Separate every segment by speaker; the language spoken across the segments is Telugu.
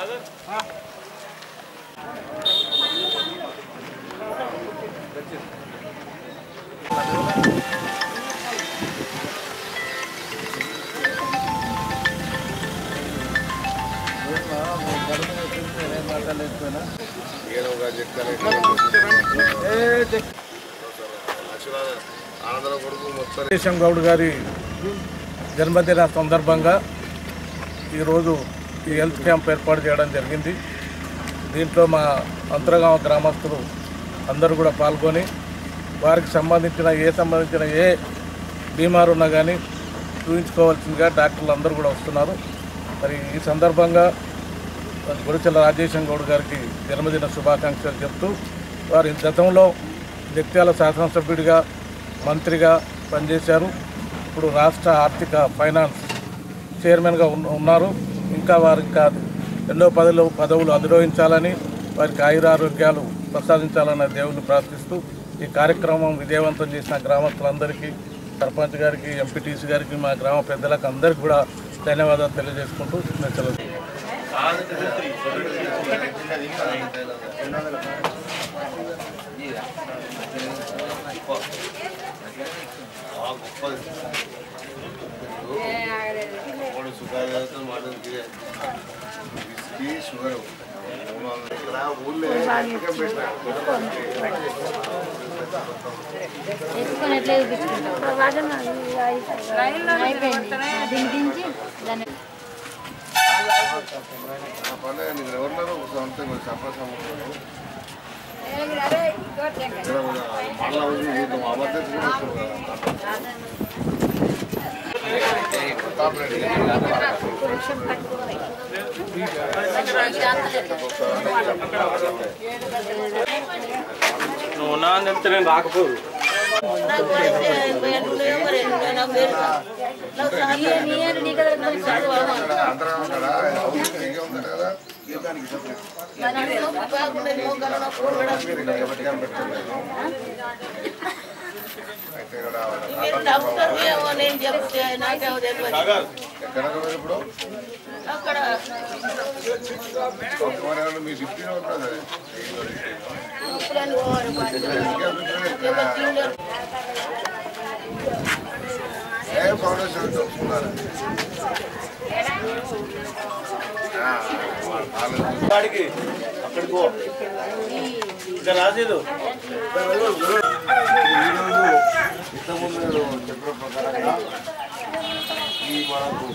Speaker 1: ఆనందరావు కొడుకు మొత్తం
Speaker 2: కేశం గౌడ్ గారి జన్మదిన సందర్భంగా ఈరోజు ఈ హెల్త్ క్యాంప్ ఏర్పాటు చేయడం జరిగింది దీంట్లో మా అంతర్గామ గ్రామస్తులు అందరూ కూడా పాల్గొని వారికి సంబంధించిన ఏ సంబంధించిన ఏ బీమారు ఉన్నా కానీ చూపించుకోవాల్సిందిగా డాక్టర్లు అందరూ కూడా వస్తున్నారు మరి ఈ సందర్భంగా గుడిచెల్ల రాజేశం గౌడ్ గారికి జన్మదిన శుభాకాంక్షలు చెప్తూ వారి గతంలో జగిత్యాల శాసనసభ్యుడిగా మంత్రిగా పనిచేశారు ఇప్పుడు రాష్ట్ర ఆర్థిక ఫైనాన్స్ చైర్మన్గా ఉన్న- ఉన్నారు ఇంకా వారికి ఇంకా ఎన్నో పదవులు పదవులు అధిరోహించాలని వారికి ఆయురారోగ్యాలు ప్రసాదించాలన్న దేవుని ప్రార్థిస్తూ ఈ కార్యక్రమం విజయవంతం చేసిన గ్రామస్తులందరికీ సర్పంచ్ గారికి ఎంపీటీసీ గారికి మా గ్రామ పెద్దలకు అందరికీ కూడా ధన్యవాదాలు తెలియజేసుకుంటూ నేను సెలవు
Speaker 1: మూడు సుఖాలు మాటలు విస్కీ షుగర్ ఇక్కడ ఊళ్ళో చికెన్ పెట్టినా
Speaker 3: ఎత్తుకొని ఎట్లా చూపించుకుంటాం అయిపోయింది దీని దించి దాన్ని
Speaker 1: ఆ పండుగ నీకు ఎవరున్నారు ఒక సంవత్సరం మీరు సంపాదన మళ్ళా వచ్చి నీకు అబద్ధం కూడా వస్తుంది కదా.
Speaker 2: నువ్వు ఉన్నా అని చెప్తే నేను రాకపోదు
Speaker 1: ఇక్కడ అందరం ఉన్నారా అవును, నీకే ఉంది కదా మీరు ఇక్కడ ఎవరికైనా పెట్టుకోలేదు. అయితే ఇక్కడ ఎక్కడ ఉన్నారు ఇప్పుడు ఒక్కమనే మీ డిప్యూటీ ఉంటుంది ఏ ఫౌండేషన్ చూసుకున్నారు
Speaker 2: వాడికి అక్కడికి పో ఇక్కడ రాసేదు
Speaker 1: ఈరోజు ఇంతకుముందు మీరు చెప్పిన ప్రకారంగా ఈ మనకు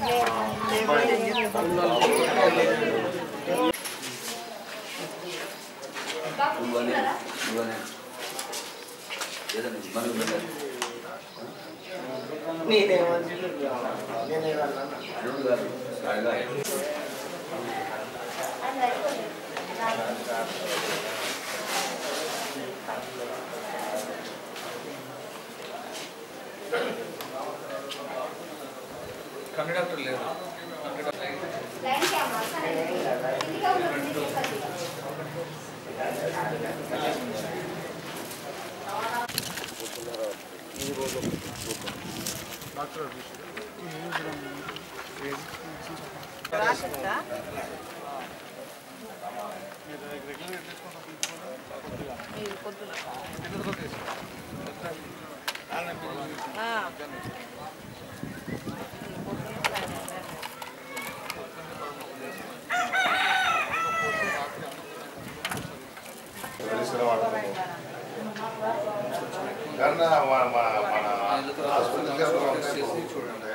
Speaker 1: కన్నా మన మన మన హాస్పిటల్కి చూడండి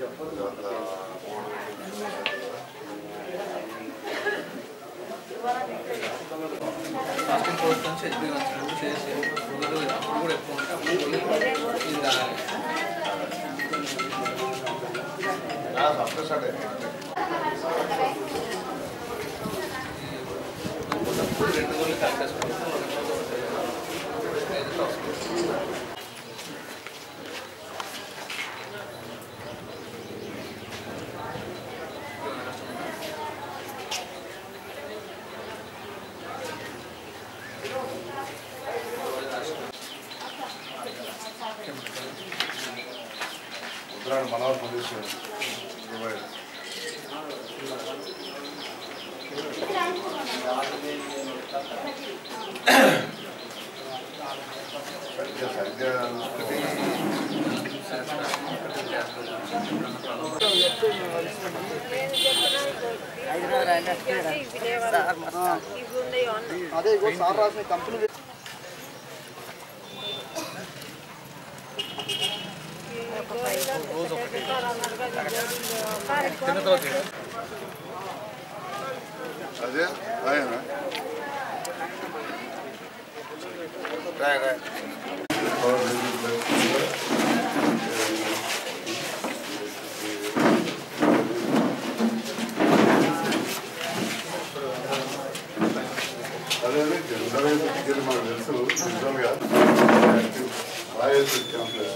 Speaker 1: ఫస్ట్ స్టార్ట్ అయింది ఉత్తరాయణ మనవర్ పోలీసు అదే ఆయన రాయ్ రాయ్ అదే జనరల్ టికెట్ మాకు తెలుసు జనరల్గా రాయల్సీ క్యాంప్లెస్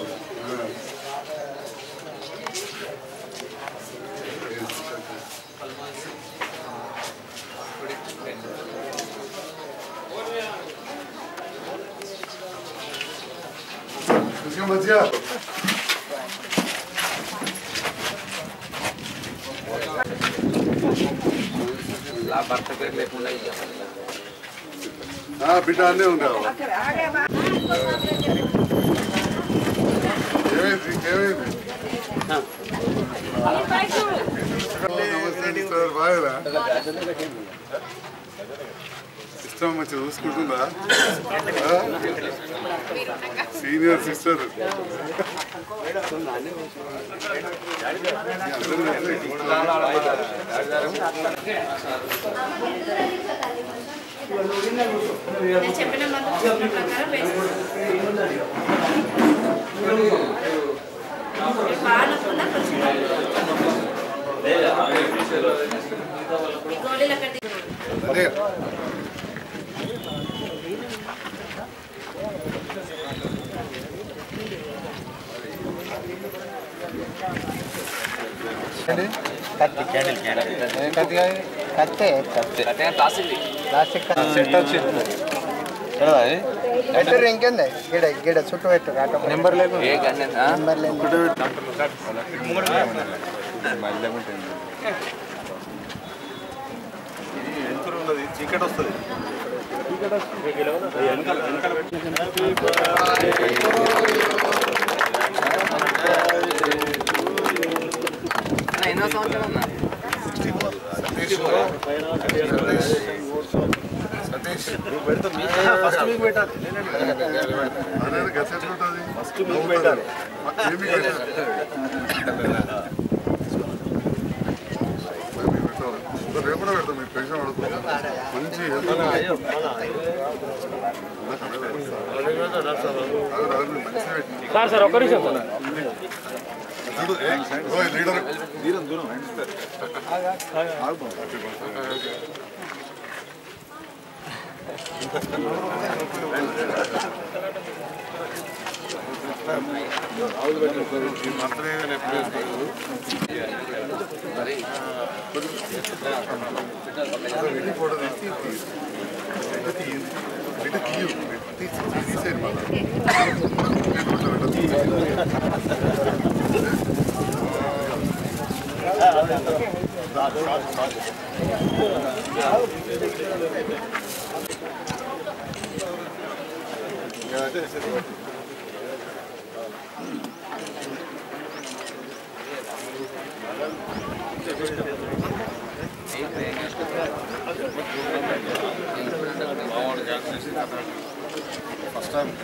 Speaker 1: మంచిగా మంచిగా ఆ, బిడ్డ అన్నీ ఉండవు ఏమైంది ఏమైంది నమస్తే సార్ బాగా సిస్టమ్ మంచిగా చూసుకుంటుందా ఆ? సీనియర్ సిస్టర్
Speaker 4: నేను చెప్పిన మందు చెప్పిన ప్రకారం వేసుకోండి. మీకు బాగా నొప్పుందా కొంచెం ఈ గోళీలు అక్కడ తీ-
Speaker 1: అదే
Speaker 5: కత్తి క్యాండిల్ క్యాండిల్ కత్తి కత్తే కత్తి ప్లాస్టిక్ సెట్ వచ్చింది పెట్టరు ఇంకేంది గిడ గిడ చుట్టూ పెట్టరు ఆటో నెంబర్ లేదు నెంబర్ లేదు
Speaker 1: చీకటి వస్తుంది సతీష్ అదే గసెట్ ఉంటుంది ఫస్ట్ మీకు పెట్టాలి ఏమి రేపు కూడా పెడతాం మీకు పెన్షన్ పడుతుంది మంచి health ఉంది. ఆగు, ఆగు, మంచిగా పెట్టు.
Speaker 6: సార్ సార్ ఒక్క నిమిషం సార్
Speaker 1: చూడు, ఏ, ఓయ్, లీడర్ ఈ మంత్రి గారు ఎప్పుడు వేస్తారు? అసలు వెళ్ళి ఫోటో తీసి బిడ్డ తీయండి. బిడ్డ తీయు. బిడ్డ తీసి తీసేయండి మళ్ళా. ఫోటో పెట్టదు. ఫస్ట్ టైం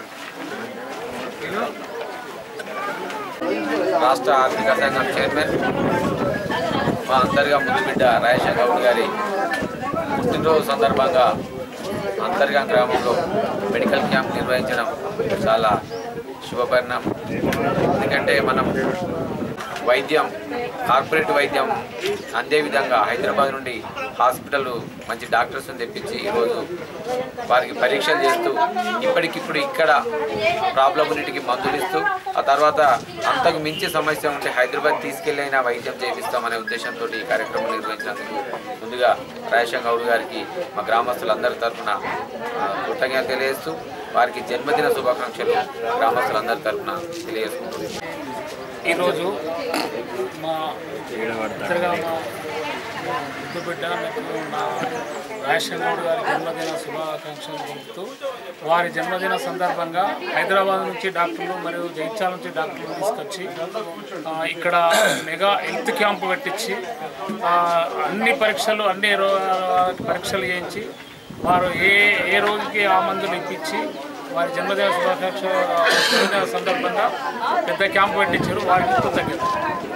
Speaker 7: రాష్ట్ర ఆర్థిక సంఘం చైర్మన్ మా అంతర్గా ముద్దుబిడ్డ రాజశేఖర్ గౌడ్ గారి పుట్టినరోజు సందర్భంగా అంతర్గా గ్రామంలో మెడికల్ క్యాంప్ నిర్వహించడం చాలా శుభపరిణామం ఎందుకంటే మనం వైద్యం కార్పొరేట్ వైద్యం అందే విధంగా హైదరాబాద్ నుండి హాస్పిటల్ మంచి డాక్టర్స్ని తెప్పించి ఈరోజు వారికి పరీక్షలు చేస్తూ ఇప్పటికిప్పుడు ఇక్కడ ప్రాబ్లం ఉన్నటికి మందులు ఇస్తూ ఆ తర్వాత అంతకు మించి సమస్య ఉంటే హైదరాబాద్ తీసుకెళ్ళైనా వైద్యం చేపిస్తామనే ఉద్దేశంతో ఈ కార్యక్రమం నిర్వహించినందుకు ముందుగా రాజశేఖర్ గౌడ్ గారికి మా గ్రామస్తులందరి తరఫున ఆ, కృతజ్ఞత తెలియజేస్తూ వారికి జన్మదిన శుభాకాంక్షలు గ్రామస్తులందరి తరఫున తెలియజేసుకుంటున్నాను
Speaker 6: ఈరోజు మా ఇద్దరుగా మా ముద్దు బిడ్డ మీకు నా రాజశేఖర గౌడ్ గారి జన్మదిన శుభాకాంక్షలు తెలుపుతూ వారి జన్మదిన సందర్భంగా హైదరాబాద్ నుంచి డాక్టర్లు మరియు జైత్యాల నుంచి డాక్టర్లు తీసుకొచ్చి ఆ, ఇక్కడ మెగా హెల్త్ క్యాంప్ పెట్టించి ఆ, అన్ని పరీక్షలు అన్ని రో- పరీక్షలు చేయించి వారు ఏ ఏ రోజుకి ఆ మందులు ఇప్పించి వారి జన్మదిన శుభాకాంక్ష జన్మదిన సందర్భంగా పెద్ద క్యాంప్ పెట్టించారు వారికి కృతజ్ఞత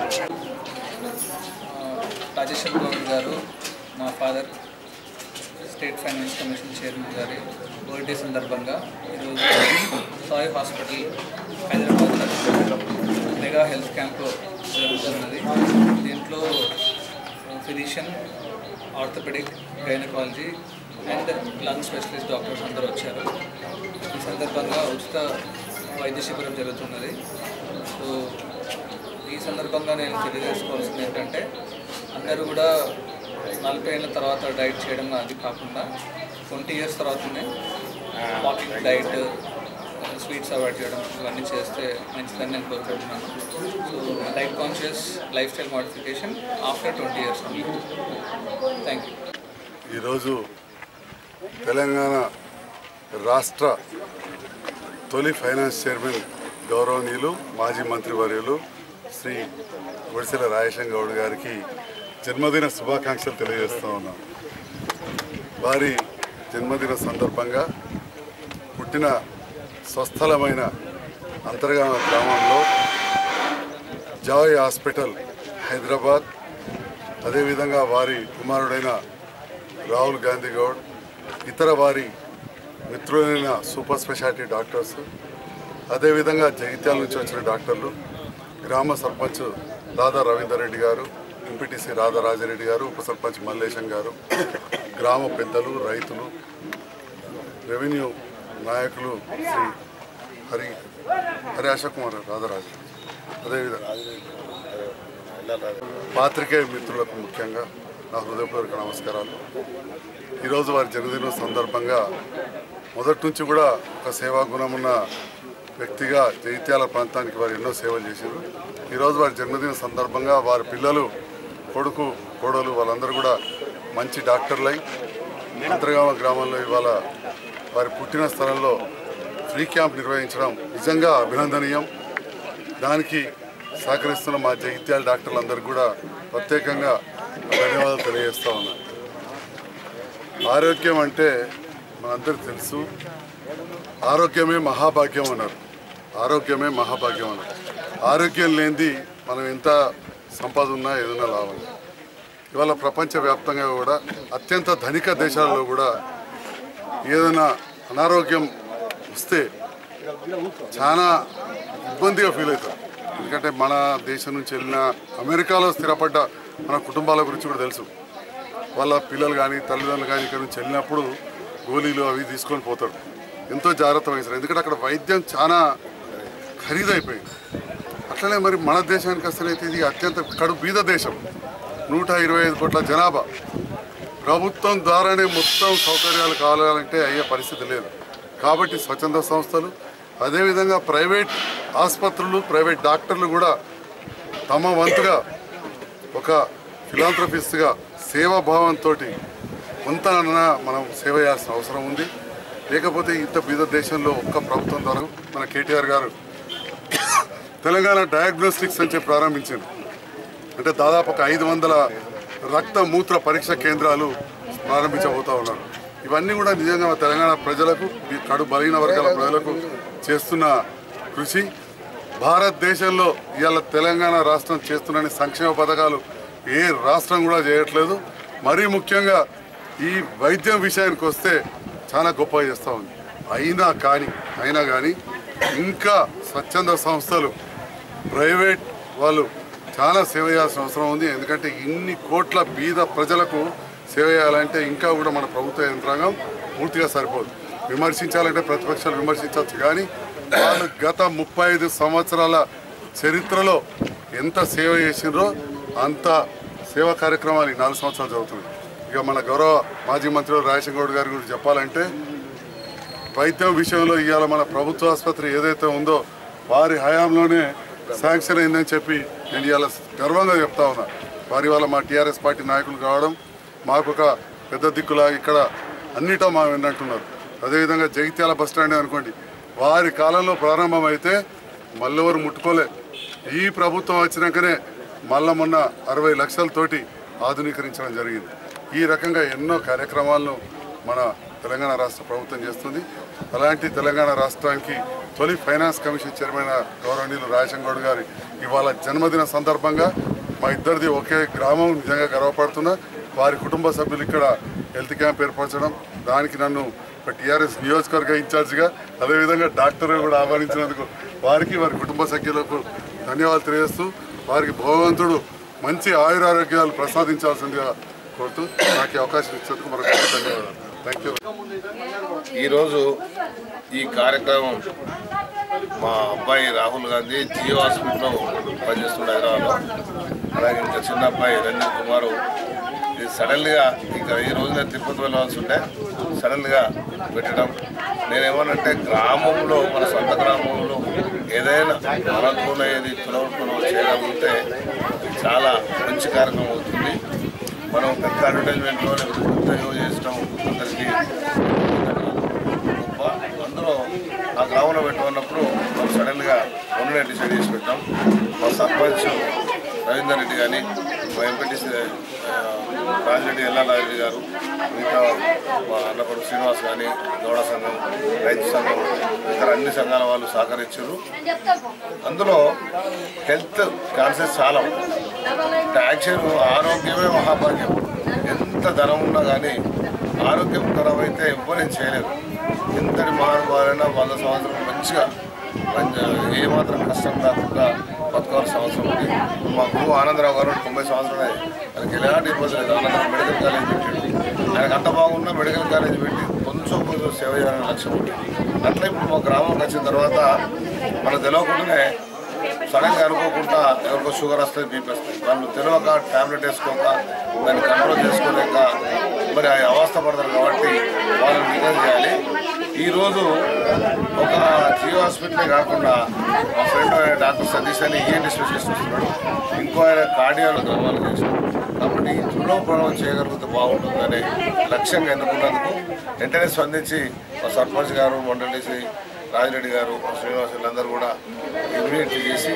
Speaker 8: రాజేశ్వర్ గౌడ్ గారు మా father state finance commission chairman గారి బర్త్డే సందర్భంగా ఈరోజు Sai hospital Hyderabad mega health camp జరుగుతున్నది దీంట్లో physician orthopaedic gynaecology and lung specialist doctors అందరూ వచ్చారు ఈ సందర్భంగా ఉచిత వైద్య శిబిరం జరుగుతున్నది సో ఈ సందర్భంగా నేను తెలియజేసుకోవాల్సింది ఏంటంటే అందరూ కూడా నలభై ఏళ్ళ తర్వాత డైట్ చేయడం అది కాకుండా ట్వంటీ ఇయర్స్ తర్వాతనే వాకింగ్ డైట్ స్వీట్స్ అవాయిడ్ చేయడం ఇవన్నీ చేస్తే మంచిదని నేను కోరుకుంటున్నాను so diet conscious lifestyle modification after twenty years thank you
Speaker 1: ఈరోజు తెలంగాణ రాష్ట్ర తొలి ఫైనాన్స్ చైర్మన్ గౌరవనీయులు మాజీ మంత్రివర్యులు శ్రీ గుడిసెల రాజేశం గౌడ్ గారికి జన్మదిన శుభాకాంక్షలు తెలియజేస్తూ ఉన్నాం వారి జన్మదిన సందర్భంగా పుట్టిన స్వస్థలమైన అంతర్గామ గ్రామంలో జాయ్ హాస్పిటల్ హైదరాబాద్ అదేవిధంగా వారి కుమారుడైన రాహుల్ గాంధీ గౌడ్ ఇతర వారి మిత్రులైన సూపర్ స్పెషాలిటీ డాక్టర్స్ అదేవిధంగా జగిత్యాల నుంచి వచ్చిన డాక్టర్లు గ్రామ సర్పంచ్ రాధా రవీందర్ రెడ్డి గారు ఎంపీటీసీ రాధా రాజారెడ్డి గారు ఉప సర్పంచ్ మల్లేశం గారు గ్రామ పెద్దలు రైతులు రెవెన్యూ నాయకులు శ్రీ హరి హరి అశోక్ కుమార్ రాధారాజు అదేవిధంగా పాత్రికేయ మిత్రులకు ముఖ్యంగా నా హృదయపూర్వక నమస్కారాలు ఈరోజు వారి జన్మదినం సందర్భంగా మొదటి నుంచి కూడా ఒక సేవా గుణం ఉన్న వ్యక్తిగా జైత్యాల ప్రాంతానికి వారు ఎన్నో సేవలు చేశారు ఈరోజు వారి జన్మదిన సందర్భంగా వారి పిల్లలు కొడుకు కోడలు వాళ్ళందరూ కూడా మంచి డాక్టర్లై అంతర్గామ గ్రామంలో ఇవాళ వారి పుట్టిన స్థలంలో ఫ్రీ క్యాంప్ నిర్వహించడం నిజంగా అభినందనీయం దానికి సహకరిస్తున్న మా జగిత్యాల డాక్టర్లందరికీ కూడా ప్రత్యేకంగా ధన్యవాదాలు తెలియజేస్తా ఉన్నాను ఆరోగ్యం అంటే మనందరికి తెలుసు ఆరోగ్యమే మహాభాగ్యం అన్నారు ఆరోగ్యమే మహాభాగ్యం అన్నారు ఆరోగ్యం లేనిది మనం ఎంత సంపద ఉన్నా ఏదైనా లాభం ఇవాళ ప్రపంచవ్యాప్తంగా కూడా అత్యంత ధనిక దేశాల్లో కూడా ఏదైనా అనారోగ్యం వస్తే చాలా ఇబ్బందిగా ఫీల్ అవుతారు ఎందుకంటే మన దేశం నుంచి వెళ్ళిన అమెరికాలో స్థిరపడ్డ మన కుటుంబాల గురించి కూడా తెలుసు వాళ్ళ పిల్లలు కానీ తల్లిదండ్రులు కానీ ఇక్కడ నుంచి వెళ్ళినప్పుడు గోళీలు అవి తీసుకొని పోతారు ఎంతో జాగ్రత్త వహిస్తారు ఎందుకంటే అక్కడ వైద్యం చాలా ఖరీదైపోయింది అట్లనే మరి మన దేశానికి వస్తేనైతే ఇది అత్యంత కడు బీద దేశం నూట ఇరవై ఐదు కోట్ల జనాభా ప్రభుత్వం ద్వారానే మొత్తం సౌకర్యాలు కావాలంటే అయ్యే పరిస్థితి లేదు కాబట్టి స్వచ్ఛంద సంస్థలు అదేవిధంగా ప్రైవేట్ ఆసుపత్రులు ప్రైవేట్ డాక్టర్లు కూడా తమ వంతుగా ఒక ఫిలాంథ్రపిస్ట్గా సేవాభావంతో కొంత మనం సేవ చేయాల్సిన అవసరం ఉంది లేకపోతే ఇంత బీద దేశంలో ఒక్క ప్రభుత్వం ద్వారా మన కేటీఆర్ గారు తెలంగాణ డయాగ్నోస్టిక్స్ అని చెప్పి ప్రారంభించింది అంటే దాదాపు ఒక ఐదు వందల రక్త మూత్ర పరీక్ష కేంద్రాలు ప్రారంభించబోతా ఉన్నారు ఇవన్నీ కూడా నిజంగా మన తెలంగాణ ప్రజలకు ఈ కడు బలహీన వర్గాల ప్రజలకు చేస్తున్న కృషి భారతదేశంలో ఇవాళ తెలంగాణ రాష్ట్రం చేస్తున్న సంక్షేమ పథకాలు ఏ రాష్ట్రం కూడా చేయట్లేదు మరీ ముఖ్యంగా ఈ వైద్యం విషయానికి వస్తే చాలా గొప్పగా చేస్తూ ఉంది అయినా కానీ అయినా కానీ ఇంకా స్వచ్ఛంద సంస్థలు ప్రైవేట్ వాళ్ళు చాలా సేవ చేయాల్సిన అవసరం ఉంది ఎందుకంటే ఇన్ని కోట్ల బీద ప్రజలకు సేవ చేయాలంటే ఇంకా కూడా మన ప్రభుత్వ యంత్రాంగం పూర్తిగా సరిపోదు విమర్శించాలంటే ప్రతిపక్షాలు విమర్శించవచ్చు కానీ వాళ్ళు గత ముప్పై ఐదు సంవత్సరాల చరిత్రలో ఎంత సేవ చేసినారో అంత సేవా కార్యక్రమాలు ఈ నాలుగు సంవత్సరాలు జరుగుతున్నాయి ఇక మన గౌరవ మాజీ మంత్రి రాజశేఖర గారి గురించి చెప్పాలంటే వైద్యం విషయంలో ఇవాళ మన ప్రభుత్వ ఆసుపత్రి ఏదైతే ఉందో వారి హయాంలోనే శాంక్షన్ అయిందని చెప్పి నేను ఇవాళ గర్వంగా చెప్తా ఉన్నా వారి వల్ల మా టీఆర్ఎస్ పార్టీ నాయకులు కావడం మాకు ఒక పెద్ద దిక్కులా ఇక్కడ అన్నిటా మా విన్నట్టున్నారు అదేవిధంగా జగిత్యాల బస్ స్టాండ్ అనుకోండి వారి కాలంలో ప్రారంభమైతే మళ్ళెవరు ముట్టుకోలే ఈ ప్రభుత్వం వచ్చినాకనే మళ్ళా మొన్న అరవై లక్షలతోటి ఆధునీకరించడం జరిగింది ఈ రకంగా ఎన్నో కార్యక్రమాలను మన తెలంగాణ రాష్ట్ర ప్రభుత్వం చేస్తుంది అలాంటి తెలంగాణ రాష్ట్రానికి తొలి ఫైనాన్స్ కమిషన్ చైర్మన్ గౌరవనీయులు రాజశంగౌడ్ గారి ఇవాళ జన్మదిన సందర్భంగా మా ఇద్దరిది ఒకే గ్రామం నిజంగా గర్వపడుతున్నా వారి కుటుంబ సభ్యులు ఇక్కడ హెల్త్ క్యాంప్ ఏర్పరచడం దానికి నన్ను ఒక టీఆర్ఎస్ నియోజకవర్గ ఇన్ఛార్జిగా అదేవిధంగా డాక్టర్ కూడా ఆహ్వానించినందుకు వారికి వారి కుటుంబ సభ్యులకు ధన్యవాదాలు తెలియజేస్తూ వారికి భగవంతుడు మంచి ఆయురారోగ్యాలు ప్రసాదించాల్సిందిగా కోరుతూ నాకు ఈ అవకాశం ఇచ్చినందుకు మరొక ధన్యవాదాలు థ్యాంక్ యూ
Speaker 9: ఈరోజు ఈ కార్యక్రమం మా అబ్బాయి రాహుల్ గాంధీ జియో హాస్పిటల్లో పనిచేస్తున్న హైదరాబాద్లో అలాగే ఇంకా చిన్న అబ్బాయి రంజిత్ కుమారు ఇది సడన్గా ఇంకా ఈ రోజున తిరుపతి వెళ్ళవలసి ఉంటే సడన్గా పెట్టడం నేనేమనంటే గ్రామంలో మన సొంత గ్రామంలో ఏదైనా మనకునేది తులవట్టులో చేయగలిగితే చాలా మంచి కార్యక్రమం అవుతుంది మనం పెద్ద అడ్వర్టైజ్మెంట్లో పెద్ద చేసడం అందరికీ గొప్ప అందులో ఆ గ్రామంలో పెట్టుకున్నప్పుడు మనం సడన్గా మొన్ననే డిసైడ్ చేసి పెట్టాం మా సర్పంచ్ రవీందర్ రెడ్డి కానీ మా ఎంపీటీసీ రాజిరెడ్డి ఎల్లారెడ్డి గారు ఇంకా మా అన్నపడు శ్రీనివాస్ కానీ గౌడ సంఘం రైతు సంఘం ఇతర అన్ని సంఘాల వాళ్ళు సహకరించారు అందులో హెల్త్ కాన్సెప్ట్ చాలా యాక్షన్ ఆరోగ్యమే మహాభాగ్యం ఎంత ధనం ఉన్నా కానీ ఆరోగ్యం ఖరాబ్ అయితే ఎవ్వరేం చేయలేరు ఎంతటి మహానుభావులైనా వంద సంవత్సరం మంచిగా మంచి ఏమాత్రం కష్టం రాకుండా బతకవలసిన అవసరం ఉంది మా గురువు ఆనందరావు గారు తొంభై సంవత్సరాలు ఆయనకి ఎలాంటి ఇబ్బంది లేదు ఆనందరావు మెడికల్ కాలేజ్ పెట్టాడు ఆయనకు అంత బాగున్నా మెడికల్ కాలేజ్ పెట్టి కొంచెం కొంచెం సేవ చేయాలని లక్ష్యం ఉంది అట్లా ఇప్పుడు మా గ్రామంకి వచ్చిన తర్వాత మనకు తెలియకుండానే సడన్గా అనుకోకుండా ఎవరికో షుగర్ వస్తుంది బీపీ వస్తుంది వాళ్ళు తెలియక టాబ్లెట్ వేసుకోక దాన్ని కంట్రోల్ చేసుకోలేక మరి ఆ అవస్థ పడతారు కాబట్టి వాళ్ళని నిఘా చేయాలి ఈరోజు ఒక జియో హాస్పిటలే కాకుండా మా ఫ్రెండ్ డాక్టర్ సతీష్ అని ఈఎన్టీ స్పెషలిస్ట్ వస్తున్నాడు ఇంకో ఆయన కార్డియాలో గ్రామాలు చేశాడు కాబట్టి ఈ త్వరలో ప్రభావం చేయగలిగితే బాగుంటుందనే లక్ష్యంగా ఎన్నుకున్నందుకు వెంటనే స్పందించి మా సర్పంచ్ గారు మండలి రాజిరెడ్డి గారు శ్రీనివాస్ వీళ్ళందరూ కూడా ఇమీడియట్లీ చేసి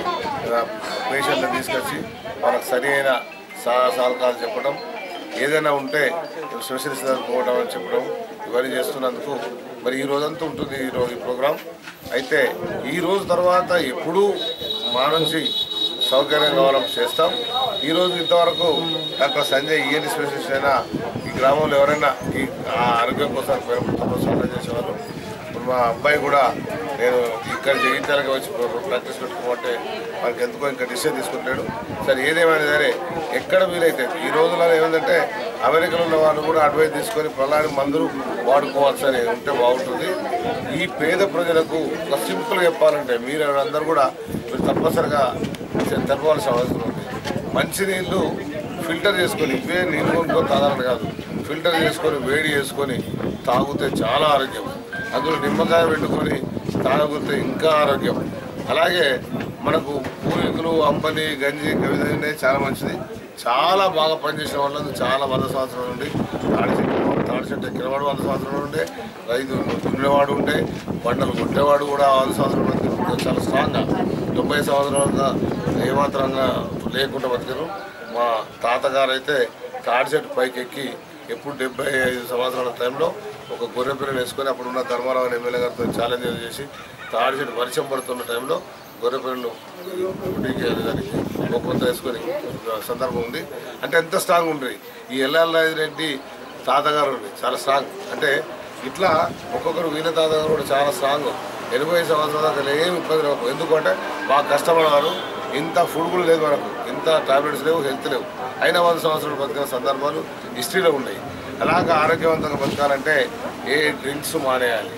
Speaker 9: పేషెంట్లను తీసుకొచ్చి వాళ్ళకి సరి అయిన సలహాలు చెప్పడం ఏదైనా ఉంటే స్పెషలిస్ట్ దగ్గర పోవడం అని చెప్పడం ఇవన్నీ చేస్తున్నందుకు మరి ఈ రోజంతా ఉంటుంది ఈ రోజు ఈ ప్రోగ్రాం అయితే ఈ రోజు తర్వాత ఎప్పుడూ మా నుంచి సౌకర్యం కావాలని చేస్తాం ఈ రోజు ఇంతవరకు డాక్టర్ సంజయ్ ఈఎన్టీ స్పెషలిస్ట్ అయినా ఈ గ్రామంలో ఎవరైనా ఈ ఆ ఆరోగ్యం కోసం సలహా చేసేవారు ఇప్పుడు మా అబ్బాయి కూడా నేను ఇక్కడ జగిత్యాలకి వచ్చి ప్రాక్టీస్ పెట్టుకోమంటే మనకి ఎందుకో ఇంకా డిసిషన్ తీసుకుంటాడు సరే ఏదేమైనా సరే ఎక్కడ వీలైతే ఈ రోజుల్లో ఏమిటంటే అమెరికాలో ఉన్న వాళ్ళు కూడా అడ్వైస్ తీసుకొని ప్రలాని మందులు వాడుకోవచ్చు అని ఉంటే బాగుంటుంది ఈ పేద ప్రజలకు ఒక సింపుల్గా చెప్పాలంటే మీరు అందరూ కూడా మీరు తప్పనిసరిగా తెలపాల్సిన అవసరం ఉంది మంచినీళ్ళు ఫిల్టర్ చేసుకొని ఇవే నీళ్ళు కొనుక్కొని తాగాలని కాదు ఫిల్టర్ చేసుకొని వేడి చేసుకొని తాగితే చాలా ఆరోగ్యం అందులో నిమ్మకాయ పెట్టుకొని తాగితే ఇంకా ఆరోగ్యం అలాగే మనకు పూర్వీకులు అంబలి గంజి గవిదనే చాలా మంచిది చాలా బాగా పనిచేసిన వాళ్ళు చాలా వంద సంవత్సరాల నుండి తాడి చెట్టు తాడి చెట్టు ఎక్కినవాడు వంద సంవత్సరాలు ఉండే రైతు దున్నేవాడు ఉండే పంటలు కొట్టేవాడు కూడా వంద సంవత్సరాల బతికారు చాలా స్ట్రాంగ్గా తొంభై సంవత్సరాలుగా ఏమాత్రంగా లేకుండా బతికారు మా తాతగారు అయితే తాడి చెట్టు పైకి ఎక్కి ఎప్పుడు డెబ్బై ఐదు సంవత్సరాల టైంలో ఒక గొర్రె పిల్లని వేసుకొని అప్పుడున్న ధర్మారావు అనే ఎమ్మెల్యే గారితో ఛాలెంజ్ చేసి తాడి చెట్టు వర్షం పడుతున్న టైంలో గొర్రె పిల్లలు ఇంటికి దానికి గొప్పంతా వేసుకొని సందర్భం ఉంది అంటే ఎంత స్ట్రాంగ్ ఉంది ఈ ఎల్ఎల్ రెడ్డి తాతగారు ఉంది చాలా స్ట్రాంగ్ అంటే ఇట్లా ఒక్కొక్కరు వీళ్ళ తాతగారు కూడా చాలా స్ట్రాంగ్ ఎనభై సంవత్సరాల దాకా ఏమి ఇబ్బంది లేవు ఎందుకంటే బాగా కష్టపడేవారు ఇంత ఫుడ్ కూడా లేదు మనకు ఇంత టాబ్లెట్స్ లేవు హెల్త్ లేవు అయినా వంద సంవత్సరాలు బతికిన సందర్భాలు హిస్టరీలో ఉన్నాయి అలాగా ఆరోగ్యవంతంగా బతకాలంటే ఏ డ్రింక్స్ మానేయాలి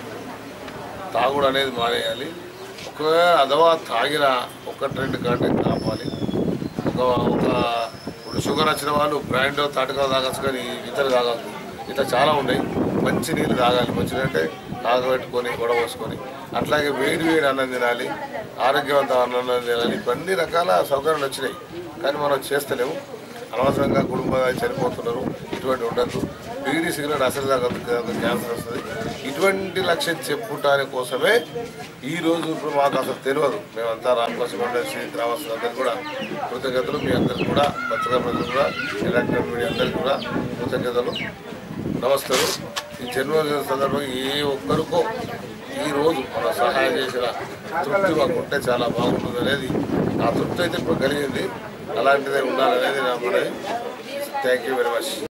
Speaker 9: తాగుడు అనేది మానేయాలి ఒకవేళ అదవా తాగిన ఒకటి రెండు గంటలు కాపాలి ఒక ఒక ఇప్పుడు షుగర్ వచ్చిన వాళ్ళు బ్రాండ్ తాటగా తాగచ్చు కానీ ఇతర తాగచ్చు ఇట్లా చాలా ఉన్నాయి మంచి నీళ్ళు తాగాలి మంచి అంటే తాగబెట్టుకొని గొడవ పోసుకొని అట్లాగే వేడి వేడి అన్నం తినాలి ఆరోగ్యవంతమైన అన్నం తినాలి ఇవన్నీ రకాల సౌకర్యాలు వచ్చినాయి కానీ మనం చేస్తలేము అనవసరంగా కుటుంబాలు చనిపోతున్నారు ఇటువంటి ఉండద్దు బీడీ సిగరెట్ అసలు తాగదు క్యాన్సర్ వస్తుంది ఇటువంటి లక్ష్యం చెప్పుటాని కోసమే ఈ రోజు ఇప్పుడు మాకు అసలు తెలియదు మేమంతా రామకోసం ఉండేసి గ్రామస్తులు అందరికీ కూడా కృతజ్ఞతలు మీ అందరికీ కూడా పత్రికా ప్రజలు కూడా ఎలక్ట్రానిక్ మీడియా అందరికీ కూడా కృతజ్ఞతలు నమస్కారం ఈ జన్మదిన సందర్భంగా ఏ ఒక్కరికో ఈ రోజు మన సహాయం చేసిన తృప్తి మాకు ఉంటే చాలా బాగుంటుంది అనేది ఆ తృప్తి అయితే ఇప్పుడు కలిగింది అలాంటిదే ఉండాలనేది నా మనవి థ్యాంక్ యూ వెరీ మచ్